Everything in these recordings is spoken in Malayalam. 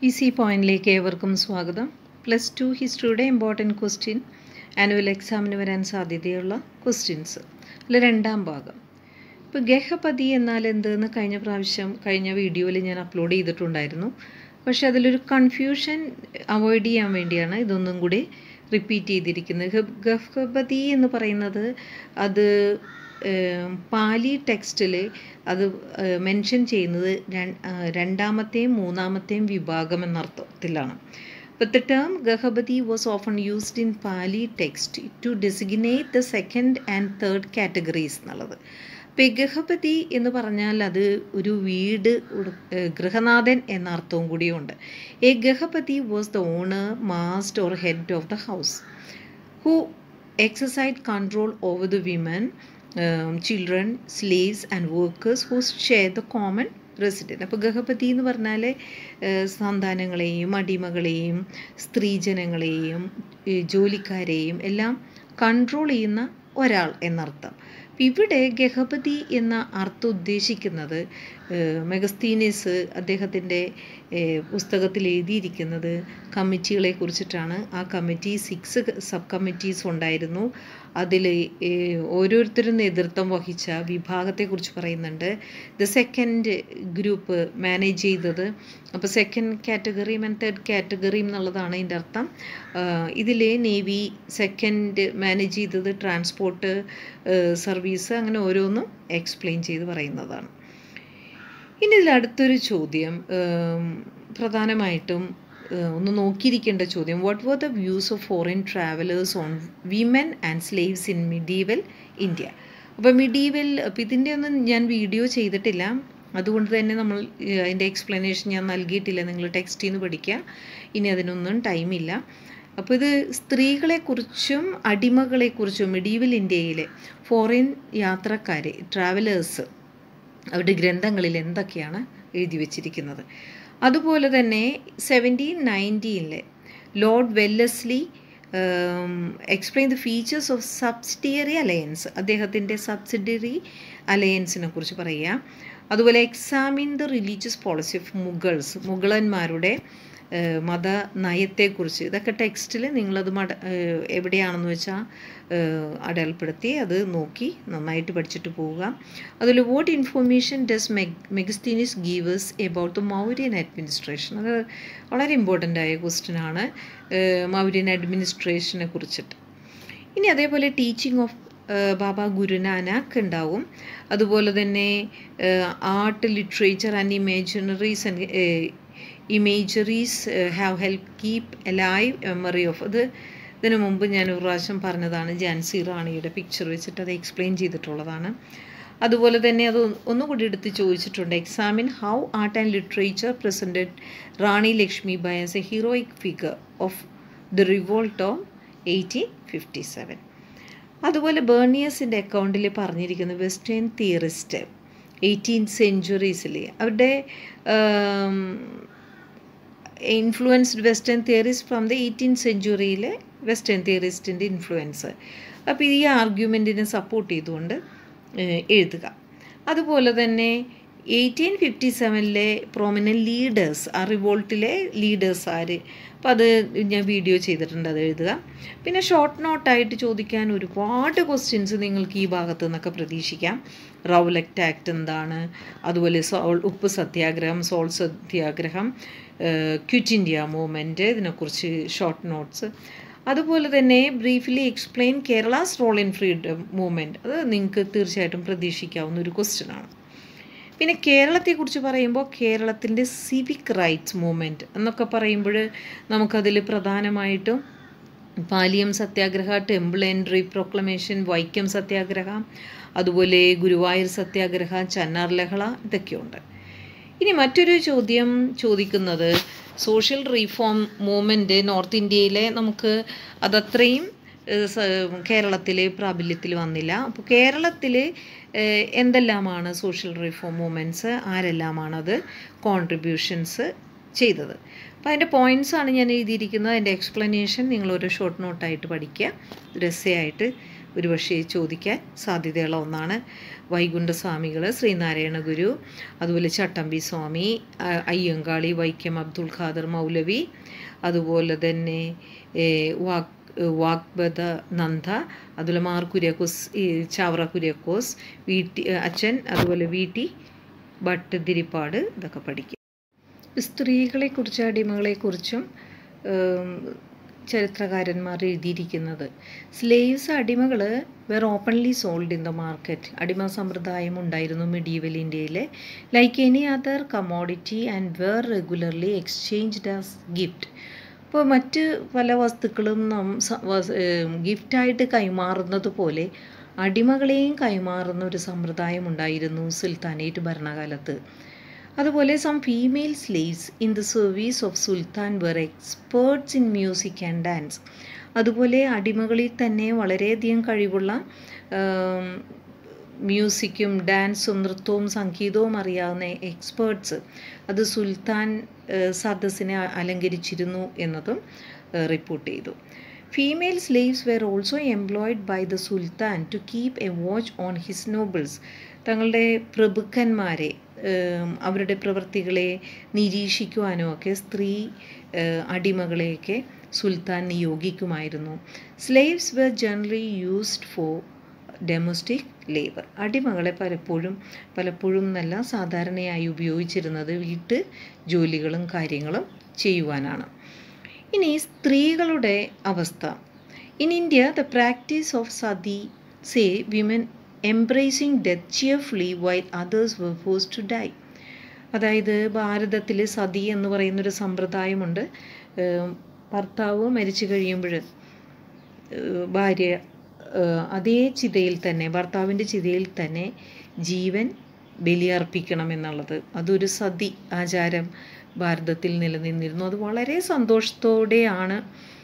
ഈസി പോയിന്റിലേക്ക് ഏവർക്കും സ്വാഗതം പ്ലസ് ടു ഹിസ്റ്ററിയുടെ ഇമ്പോർട്ടൻറ്റ് ക്വസ്റ്റ്യൻ ആനുവൽ എക്സാമിന് വരാൻ സാധ്യതയുള്ള ക്വസ്റ്റ്യൻസ് അതിൽ രണ്ടാം ഭാഗം ഇപ്പോൾ ഗഹപതി എന്നാൽ എന്തെന്ന് കഴിഞ്ഞ പ്രാവശ്യം കഴിഞ്ഞ വീഡിയോയിൽ ഞാൻ അപ്ലോഡ് ചെയ്തിട്ടുണ്ടായിരുന്നു പക്ഷേ അതിലൊരു കൺഫ്യൂഷൻ അവോയ്ഡ് ചെയ്യാൻ വേണ്ടിയാണ് ഇതൊന്നും കൂടി റിപ്പീറ്റ് ചെയ്തിരിക്കുന്നത് ഗഹപതി എന്ന് പറയുന്നത് അത് പാലി ടെക്സ്റ്റിൽ അത് മെൻഷൻ ചെയ്യുന്നത് രണ്ടാമത്തെയും മൂന്നാമത്തെയും വിഭാഗം എന്നർത്ഥത്തിലാണ് But the term Gahabati was often used in Pali text to designate the second and third categories എന്നുള്ളത് അപ്പോൾ ഗഹപതി എന്ന് പറഞ്ഞാൽ അത് ഒരു വീട് ഗൃഹനാഥൻ എന്ന അർത്ഥവും കൂടിയുണ്ട് a gahapati was the owner master or head of the house who exercised control over the women children slaves and workers who share the common resident അപ്പോൾ ഗഹപതി എന്ന് പറഞ്ഞാൽ സന്താനങ്ങളെയും അടിമകളെയും സ്ത്രീജനങ്ങളെയും ജോലിക്കാരെയും എല്ലാം കൺട്രോൾ ചെയ്യുന്ന ഒരാൾ എന്നർത്ഥം ഇവിടെ ഗഹപതി എന്ന അർത്ഥം ഉദ്ദേശിക്കുന്നത് മെഗസ്തീനിസ് അദ്ദേഹത്തിൻ്റെ പുസ്തകത്തിൽ എഴുതിയിരിക്കുന്നത് കമ്മിറ്റികളെ കുറിച്ചിട്ടാണ് ആ കമ്മിറ്റി സിക്സ് സബ് കമ്മിറ്റീസ് ഉണ്ടായിരുന്നു അതിൽ ഓരോരുത്തരും നേതൃത്വം വഹിച്ച വിഭാഗത്തെക്കുറിച്ച് പറയുന്നുണ്ട് ദ സെക്കൻഡ് ഗ്രൂപ്പ് മാനേജ് ചെയ്തത് അപ്പോൾ സെക്കൻഡ് കാറ്റഗറിയും ആൻഡ് തേർഡ് കാറ്റഗറിയും എന്നുള്ളതാണ് ഇതിൻ്റെ അർത്ഥം ഇതിൽ നേവി സെക്കൻഡ് മാനേജ് ചെയ്തത് ട്രാൻസ്പോർട്ട് സർവീസ് അങ്ങനെ ഓരോന്നും എക്സ്പ്ലെയിൻ ചെയ്ത് പറയുന്നതാണ് ഇനി ഇതിൽ അടുത്തൊരു ചോദ്യം പ്രധാനമായിട്ടും ഒന്ന് നോക്കിയിരിക്കേണ്ട ചോദ്യം what were the views of foreign travellers on women and slaves in medieval India അപ്പോൾ മിഡീവൽ അപ്പോൾ ഇതിൻ്റെ ഒന്നും ഞാൻ വീഡിയോ ചെയ്തിട്ടില്ല അതുകൊണ്ട് തന്നെ നമ്മൾ അതിൻ്റെ എക്സ്പ്ലനേഷൻ ഞാൻ നൽകിയിട്ടില്ല നിങ്ങൾ ടെക്സ്റ്റിൽ നിന്ന് പഠിക്കുക ഇനി അതിനൊന്നും ടൈമില്ല അപ്പോൾ ഇത് സ്ത്രീകളെക്കുറിച്ചും അടിമകളെക്കുറിച്ചും മിഡീവൽ ഇന്ത്യയിലെ ഫോറിൻ യാത്രക്കാരെ ട്രാവലേഴ്സ് അവരുടെ ഗ്രന്ഥങ്ങളിൽ എന്തൊക്കെയാണ് എഴുതി വച്ചിരിക്കുന്നത് അതുപോലെ തന്നെ സെവൻറ്റീൻ നയൻറ്റീനിലെ Lord Wellesley explain the features of subsidiary alliance അദ്ദേഹത്തിൻ്റെ സബ്സിഡിയറി അലയൻസിനെ കുറിച്ച് പറയുക അതുപോലെ examine the religious policy of Mughals മുഗളന്മാരുടെ മത നയത്തെക്കുറിച്ച് ഇതൊക്കെ ടെക്സ്റ്റിൽ നിങ്ങളത് മട എവിടെയാണെന്ന് വെച്ചാൽ അടയാളപ്പെടുത്തി അത് നോക്കി നന്നായിട്ട് പഠിച്ചിട്ട് പോവുക അതിൽ വോട്ട് ഇൻഫോർമേഷൻ ഡസ് മെഗ് Megasthenes gives about the Mauryan administration അത് വളരെ ഇമ്പോർട്ടൻ്റ് ആയ ക്വസ്റ്റ്യൻ ആണ് മൗര്യൻ അഡ്മിനിസ്ട്രേഷനെ കുറിച്ചിട്ട് ഇനി അതേപോലെ ടീച്ചിങ് ഓഫ് ബാബ ഗുരുനാനാക്ക് ഉണ്ടാവും അതുപോലെ തന്നെ art literature and imaginaries and imageries have help keep alive memory of അത് ഇതിനു മുമ്പ് ഞാൻ ഒരു പ്രാവശ്യം പറഞ്ഞതാണ് ജാൻസി റാണിയുടെ പിക്ചർ വെച്ചിട്ട് അത് എക്സ്പ്ലെയിൻ ചെയ്തിട്ടുള്ളതാണ് അതുപോലെ തന്നെ അത് ഒന്നുകൂടി എടുത്ത് ചോദിച്ചിട്ടുണ്ട് examine how art and literature presented Rani Lakshmi Bai as a heroic figure of the revolt of eighteen fifty seven അതുപോലെ ബേർണിയേഴ്സിൻ്റെ അക്കൗണ്ടിൽ പറഞ്ഞിരിക്കുന്ന വെസ്റ്റേൺ തിയറിസ്റ്റ് എയ്റ്റീൻ സെഞ്ച്വറീസിൽ അവരുടെ influenced western theorist from the eighteen സെഞ്ച്വറിയിലെ വെസ്റ്റേൺ തിയറിസ്റ്റിൻ്റെ ഇൻഫ്ലുവൻസ് അപ്പോൾ ഈ ആർഗ്യുമെൻറ്റിനെ സപ്പോർട്ട് ചെയ്തുകൊണ്ട് എഴുതുക അതുപോലെ തന്നെ എയ്റ്റീൻ ഫിഫ്റ്റി സെവനിലെ പ്രോമിനൻറ്റ് ലീഡേഴ്സ് ആ റിവോൾട്ടിലെ ലീഡേഴ്സ് ആര് അപ്പോൾ അത് ഞാൻ വീഡിയോ ചെയ്തിട്ടുണ്ട് അത് എഴുതുക പിന്നെ ഷോർട്ട് നോട്ടായിട്ട് ചോദിക്കാൻ ഒരുപാട് ക്വസ്റ്റ്യൻസ് നിങ്ങൾക്ക് ഈ ഭാഗത്ത് നിന്നൊക്കെ പ്രതീക്ഷിക്കാം റൗലക്റ്റ് ആക്ട് എന്താണ് അതുപോലെ സോൾ ഉപ്പ് സത്യാഗ്രഹം സോൾ സത്യാഗ്രഹം ക്വിറ്റ് ഇന്ത്യ മൂവ്മെൻറ്റ് ഇതിനെക്കുറിച്ച് ഷോർട്ട് നോട്ട്സ് അതുപോലെ തന്നെ briefly explain Kerala's role in freedom movement അത് നിങ്ങൾക്ക് തീർച്ചയായിട്ടും പ്രതീക്ഷിക്കാവുന്ന ഒരു ക്വസ്റ്റ്യൻ ആണ് പിന്നെ കേരളത്തെക്കുറിച്ച് പറയുമ്പോൾ കേരളത്തിൻ്റെ സിവിക് റൈറ്റ്സ് മൂവ്മെൻറ്റ് എന്നൊക്കെ പറയുമ്പോൾ നമുക്കതിൽ പ്രധാനമായിട്ടും Paliyam satyagraha temple and reproclamation Vaikom satyagraha അതുപോലെ ഗുരുവായൂർ സത്യാഗ്രഹ ചന്നാർ ലഹള ഇതൊക്കെയുണ്ട് ഇനി മറ്റൊരു ചോദ്യം ചോദിക്കുന്നത് സോഷ്യൽ റീഫോം മൂവ്മെൻറ്റ് നോർത്ത് ഇന്ത്യയിലെ നമുക്ക് അതത്രയും കേരളത്തിൽ പ്രാബല്യത്തിൽ വന്നില്ല അപ്പോൾ കേരളത്തിൽ എന്തെല്ലാമാണ് സോഷ്യൽ റിഫോം മൂവ്മെൻറ്റ്സ് ആരെല്ലാമാണത് കോൺട്രിബ്യൂഷൻസ് ചെയ്തത് അപ്പോൾ അതിൻ്റെ പോയിൻറ്റ്സ് ആണ് ഞാൻ എഴുതിയിരിക്കുന്നത് അതിൻ്റെ എക്സ്പ്ലനേഷൻ നിങ്ങൾ ഒരു ഷോർട്ട് നോട്ടായിട്ട് പഠിക്കുക രസയായിട്ട് ഒരുപക്ഷെ ചോദിക്കാൻ സാധ്യതയുള്ള ഒന്നാണ് വൈകുണ്ഠസ്വാമികൾ ശ്രീനാരായണ ഗുരു അതുപോലെ ചട്ടമ്പി സ്വാമി അ- അയ്യങ്കാളി വൈക്കം അബ്ദുൾ ഖാദർ മൗലവി അതുപോലെ തന്നെ ഏ, വാക് വാഗ്ബദ നന്ദ അതുപോലെ മാർ കുര്യാക്കോസ് ഈ ചാവറ കുര്യാക്കോസ് വീട്ടി അച്ഛൻ അതുപോലെ വീട്ടി ഭട്ട് തിരിപ്പാട് ഇതൊക്കെ പഠിക്കുക സ്ത്രീകളെക്കുറിച്ച് അടിമകളെക്കുറിച്ചും ഉം, ചരിത്രകാരന്മാർ എഴുതിയിരിക്കുന്നത് സ്ലേവ്സ് അടിമകൾ were openly sold in the market അടിമ സമ്പ്രദായം ഉണ്ടായിരുന്നു മെഡീവൽ ഇന്ത്യയിൽ like any other commodity and were regularly exchanged as gift ഇപ്പോൾ മറ്റ് പല വസ്തുക്കളും നാം സ- വസ്- ഏം, ഗിഫ്റ്റായിട്ട് കൈമാറുന്നത് പോലെ അടിമകളെയും കൈമാറുന്ന ഒരു സമ്പ്രദായം ഉണ്ടായിരുന്നു സുൽത്താനേറ്റ് ഭരണകാലത്ത് അതുപോലെ some female slaves in the service of sultan were experts in music and dance അതുപോലെ അടിമകളിൽ തന്നെ വളരെയധികം കഴിവുള്ള ആം, മ്യൂസിക്കും ഡാൻസും നൃത്തവും സംഗീതവും അറിയാവുന്ന എക്സ്പേർട്സ് അത് സുൽത്താൻ ഏഹ്, സദസ്സിനെ അ- അലങ്കരിച്ചിരുന്നു എന്നതും ഏഹ്, റിപ്പോർട്ട് ചെയ്തു female slaves were also employed by the sultan to keep a watch on his nobles തങ്ങളുടെ പ്രഭുക്കന്മാരെ ഏം, അവരുടെ പ്രവൃത്തികളെ നിരീക്ഷിക്കുവാനും ഒക്കെ സ്ത്രീ ഏഹ്, അടിമകളെയൊക്കെ സുൽത്താൻ നിയോഗിക്കുമായിരുന്നു slaves were generally used for domestic labour അടിമകളെ പലപ്പോഴും പലപ്പോഴും നല്ല സാധാരണയായി ഉപയോഗിച്ചിരുന്നത് വീട്ട് ജോലികളും കാര്യങ്ങളും ചെയ്യുവാനാണ് ഇനി സ്ത്രീകളുടെ അവസ്ഥ in India the practice of sati say women embracing death cheerfully while others were forced to die അതായത് ഭാരതത്തിൽ സതി എന്ന് പറയുന്നൊരു സമ്പ്രദായമുണ്ട് ഏം, ഭർത്താവ് മരിച്ചു കഴിയുമ്പോൾ ഏഹ് ഭാര്യ ഏഹ് അതേ ചിതയിൽ തന്നെ ഭർത്താവിൻ്റെ ചിതയിൽ തന്നെ ജീവൻ ബലിയർപ്പിക്കണം എന്നുള്ളത് അതൊരു സതി ആചാരം ഭാരതത്തിൽ നിലനിന്നിരുന്നു അത് വളരെ സന്തോഷത്തോടെയാണ്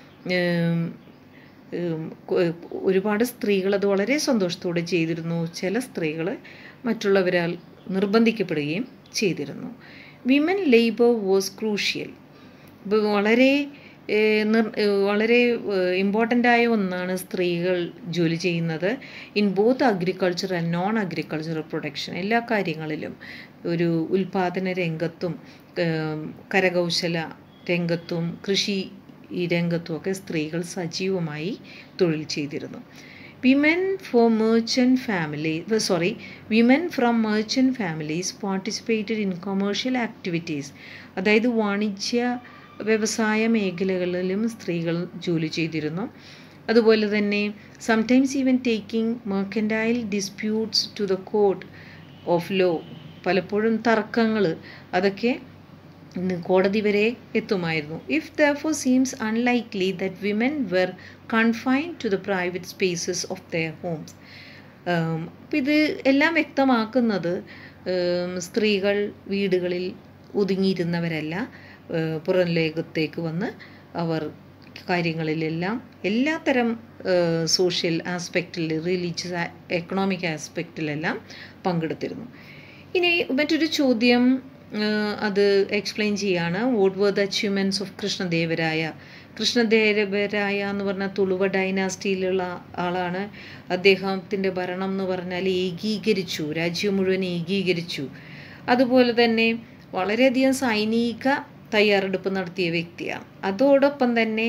ഏം, ഏം, കൊ- ഒരുപാട് സ്ത്രീകൾ അത് വളരെ സന്തോഷത്തോടെ ചെയ്തിരുന്നു ചില സ്ത്രീകൾ മറ്റുള്ളവരാൽ നിർബന്ധിക്കപ്പെടുകയും ചെയ്തിരുന്നു വിമൻ ലേബർ വാസ് ക്രൂഷ്യൽ ഇപ്പോൾ വളരെ ഏഹ്, നിർ- ഏഹ്, വളരെ ഇമ്പോർട്ടൻ്റ് ആയ ഒന്നാണ് സ്ത്രീകൾ ജോലി ചെയ്യുന്നത് in both agriculture and non agricultural production എല്ലാ കാര്യങ്ങളിലും ഒരു ഉൽപാദന രംഗത്തും ഏം, കരകൗശല രംഗത്തും കൃഷി ഈ രംഗത്തുമൊക്കെ സ്ത്രീകൾ സജീവമായി തൊഴിൽ ചെയ്തിരുന്നു women for merchant family sorry women from merchant families participated in commercial activities അതായത് വാണിജ്യ വ്യവസായ മേഖലകളിലും സ്ത്രീകൾ ജോലി ചെയ്തിരുന്നു അതുപോലെ തന്നെ sometimes even taking mercantile disputes to the court of law പലപ്പോഴും തർക്കങ്ങൾ അതൊക്കെ ഇന്ന് കോടതി വരെ എത്തുമായിരുന്നു if though seems unlikely that women were confined to the private spaces of their homes അപ്പം ഇത് എല്ലാം വ്യക്തമാക്കുന്നത് ഉം, സ്ത്രീകൾ വീടുകളിൽ ഒതുങ്ങിയിരുന്നവരല്ല ഏഹ്, പുറം ലോകത്തേക്ക് വന്ന് അവർ കാര്യങ്ങളിലെല്ലാം എല്ലാത്തരം സോഷ്യൽ ആസ്പെക്റ്റിൽ റിലീജിയസ് എക്കണോമിക് ആസ്പെക്റ്റിലെല്ലാം പങ്കെടുത്തിരുന്നു ഇനി മറ്റൊരു ചോദ്യം ഏഹ്, അത് എക്സ്പ്ലെയിൻ ചെയ്യാണ് what were the achievements of Krishnadevaraya Krishnadevaraya എന്ന് പറഞ്ഞാൽ തുളുവ ഡൈനാസ്റ്റിയിലുള്ള ആളാണ് അദ്ദേഹത്തിൻ്റെ ഭരണം എന്ന് പറഞ്ഞാൽ ഏകീകരിച്ചു രാജ്യം മുഴുവൻ ഏകീകരിച്ചു അതുപോലെ തന്നെ വളരെയധികം സൈനിക തയ്യാറെടുപ്പ് നടത്തിയ വ്യക്തിയാണ് അതോടൊപ്പം തന്നെ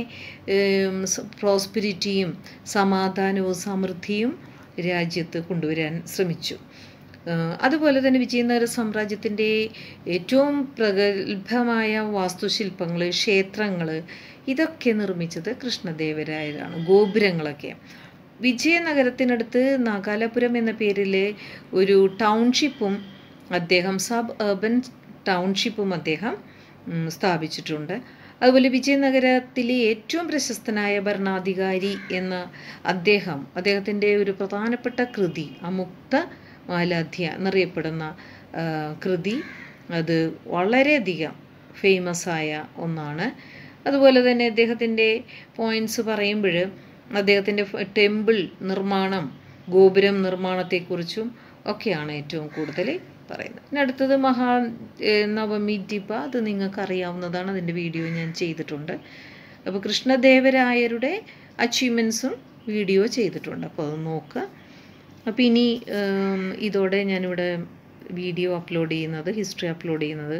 പ്രോസ്പിരിറ്റിയും സമാധാനവും സമൃദ്ധിയും രാജ്യത്ത് കൊണ്ടുവരാൻ ശ്രമിച്ചു ഏഹ് അതുപോലെ തന്നെ വിജയനഗര സാമ്രാജ്യത്തിൻ്റെ ഏറ്റവും പ്രഗത്ഭമായ വാസ്തുശില്പങ്ങൾ ക്ഷേത്രങ്ങൾ ഇതൊക്കെ നിർമ്മിച്ചത് കൃഷ്ണദേവരായരാണ് ഗോപുരങ്ങളൊക്കെ വിജയനഗരത്തിനടുത്ത് നാഗാലപുരം എന്ന പേരിൽ ഒരു ടൗൺഷിപ്പും അദ്ദേഹം സബ് അർബൻ ടൗൺഷിപ്പും അദ്ദേഹം ഉം, സ്ഥാപിച്ചിട്ടുണ്ട് അതുപോലെ വിജയനഗരത്തിലെ ഏറ്റവും പ്രശസ്തനായ ഭരണാധികാരി എന്ന അദ്ദേഹം അദ്ദേഹത്തിൻ്റെ ഒരു പ്രധാനപ്പെട്ട കൃതി അമുക്ത മാലാധ്യ എന്നറിയപ്പെടുന്ന ആ, കൃതി അത് വളരെയധികം ഫേമസ് ആയ ഒന്നാണ് അതുപോലെ തന്നെ അദ്ദേഹത്തിൻ്റെ പോയിൻറ്റ്സ് പറയുമ്പോൾ അദ്ദേഹത്തിൻ്റെ ടെമ്പിൾ നിർമ്മാണം ഗോപുരം നിർമ്മാണത്തെക്കുറിച്ചും ഒക്കെയാണ് ഏറ്റവും കൂടുതൽ പറയുന്നത് പിന്നെ അടുത്തത് മഹാ ഏഹ് നവമി ദിപ അത് നിങ്ങൾക്ക് അറിയാവുന്നതാണ് അതിൻ്റെ വീഡിയോ ഞാൻ ചെയ്തിട്ടുണ്ട് അപ്പോൾ കൃഷ്ണദേവരായരുടെ അച്ചീവ്മെൻസും വീഡിയോ ചെയ്തിട്ടുണ്ട് അപ്പോൾ അത് നോക്കുക അപ്പോൾ ഇനി ഇതോടെ ഞാനിവിടെ വീഡിയോ അപ്ലോഡ് ചെയ്യുന്നത് ഹിസ്റ്ററി അപ്ലോഡ് ചെയ്യുന്നത്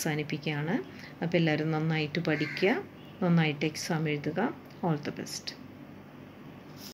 അവസാനിപ്പിക്കുകയാണ് അപ്പോൾ എല്ലാവരും നന്നായിട്ട് പഠിക്കുക നന്നായിട്ട് എക്സാം എഴുതുക ഓൾ ദ ബെസ്റ്റ്